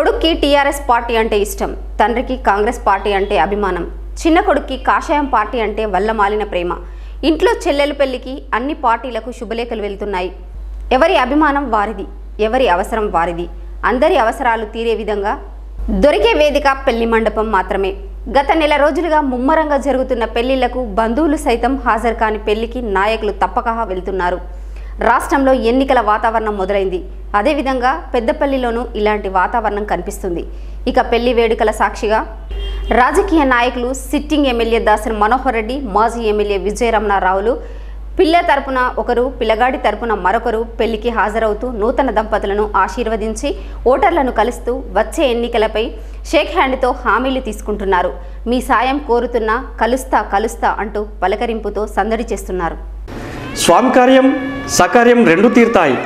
కొడుక్కి TRS party అంటే ఇష్టం తండ్రికి కాంగ్రెస్ పార్టీ అంటే అభిమానం చిన్న కొడుక్కి కాషాయం పార్టీ అంటే వల్లమాలిన ప్రేమ ఇంట్లో చెల్లెల పెళ్లికి అన్ని పార్టీలకు శుభలేఖలు వెళ్తున్నాయి ఎవరి అభిమానం వారిది ఎవరి అవసరం వారిది అందరి అవసరాలు తీరే విధంగా దొరికే వేదిక పెళ్లి మండపం మాత్రమే గత నెల రోజులుగా ముమ్మరంగా జరుగుతున్న పెళ్లిళ్లకు బంధువులు సైతం హాజరు కాని పెళ్లికి నాయకులు తప్పక వెళ్తున్నారు రాష్ట్రంలో ఎన్నికల వాతావరణం మొదలైంది అదేవిధంగా పెద్దపల్లిలోనూ ఇలాంటి వాతావరణం కనిపిస్తుంది ఇక పెళ్లి వేడుకల సాక్షిగా రాజకీయ నాయకులు సిట్టింగ్ ఎమ్మెల్యే దాసరి మనోహర్ రెడ్డి మాజీ ఎమ్మెల్యే విజయరమణారావులు పిల్ల తరపున ఒకరు పిల్లగాడి తరపున మరొకరు పెళ్లికి హాజరవుతూ నూతన దంపతులను ఆశీర్వదించి ఓటర్లను కలుస్తూ వచ్చే ఎన్నికలపై షేక్ హ్యాండ్తో హామీలు తీసుకుంటున్నారు మీ సాయం కోరుతున్నా కలుస్తా కలుస్తా అంటూ పలకరింపుతో సందడి చేస్తున్నారు స్వామి కార్యం సకార్యం రెండు తీరుతాయి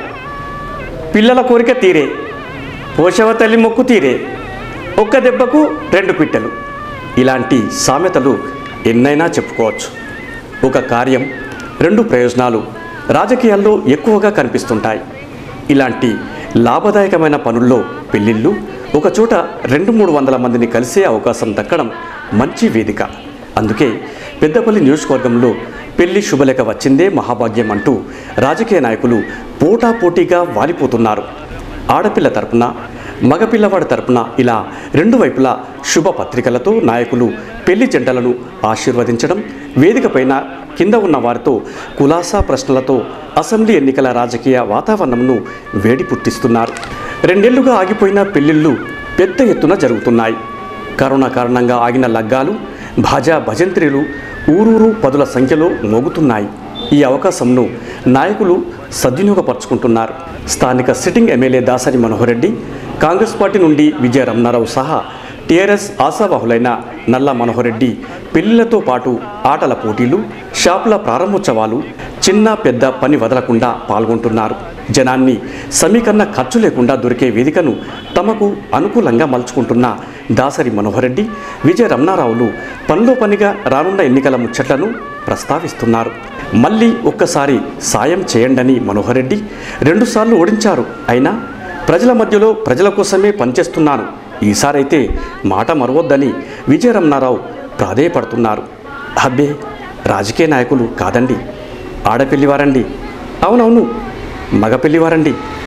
పిల్లల కోరిక తీరే పోషవ తల్లి మొక్కు తీరే ఒక్క దెబ్బకు రెండు పిట్టలు ఇలాంటి సామెతలు ఎన్నైనా చెప్పుకోవచ్చు ఒక కార్యం రెండు ప్రయోజనాలు రాజకీయాల్లో ఎక్కువగా కనిపిస్తుంటాయి ఇలాంటి లాభదాయకమైన పనుల్లో పెళ్ళిళ్ళు ఒక చోట రెండు మూడు వందల మందిని కలిసే అవకాశం దక్కడం మంచి వేదిక అందుకే పెద్దపల్లి నియోజకవర్గంలో పెళ్లి శుభలేఖ వచ్చిందే మహాభాగ్యం అంటూ రాజకీయ నాయకులు పోటాపోటీగా వాలిపోతున్నారు ఆడపిల్ల తరపున మగపిల్లవాడి తరపున ఇలా రెండు వైపులా శుభ పత్రికలతో నాయకులు పెళ్లి జంటలను ఆశీర్వదించడం వేదికపైన కింద ఉన్న వారితో కులాసా ప్రశ్నలతో అసెంబ్లీ ఎన్నికల రాజకీయ వాతావరణంను వేడి పుట్టిస్తున్నారు రెండేళ్లుగా ఆగిపోయిన పెళ్లిళ్ళు పెద్ద ఎత్తున జరుగుతున్నాయి కరోనా కారణంగా ఆగిన లగ్గాలు భాజా భజంత్రీలు ఊరూరు పదుల సంఖ్యలో మోగుతున్నాయి ఈ అవకాశంను నాయకులు సద్వినియోగపరుచుకుంటున్నారు స్థానిక sitting MLA Dasari Manohar Reddy Congress party నుండి విజయ రమణారావు సహా టీఆర్ఎస్ ఆశావాహులైన నల్ల మనోహర్ రెడ్డి పెళ్లిళ్లతో పాటు ఆటల పోటీలు షాపుల ప్రారంభోత్సవాలు చిన్న పెద్ద పని వదలకుండా పాల్గొంటున్నారు జనాన్ని సమీకరణ ఖర్చు లేకుండా దొరికే వేదికను తమకు అనుకూలంగా మలుచుకుంటున్న దాసరి మనోహర్ రెడ్డి విజయ రమణారావులు పనిలో పనిగా రానున్న ఎన్నికల ముచ్చట్లను ప్రస్తావిస్తున్నారు మళ్ళీ ఒక్కసారి సాయం చేయండని మనోహర్ రెడ్డి రెండుసార్లు ఓడించారు అయినా ప్రజల మధ్యలో ప్రజల కోసమే పనిచేస్తున్నాను ఈసారైతే మాట మరవద్దని విజయ రమణారావు ప్రాధేయపడుతున్నారు అబ్బే రాజకీయ నాయకులు కాదండి ఆడపిల్లివారండి అవునవును మగ పెళ్లివారండి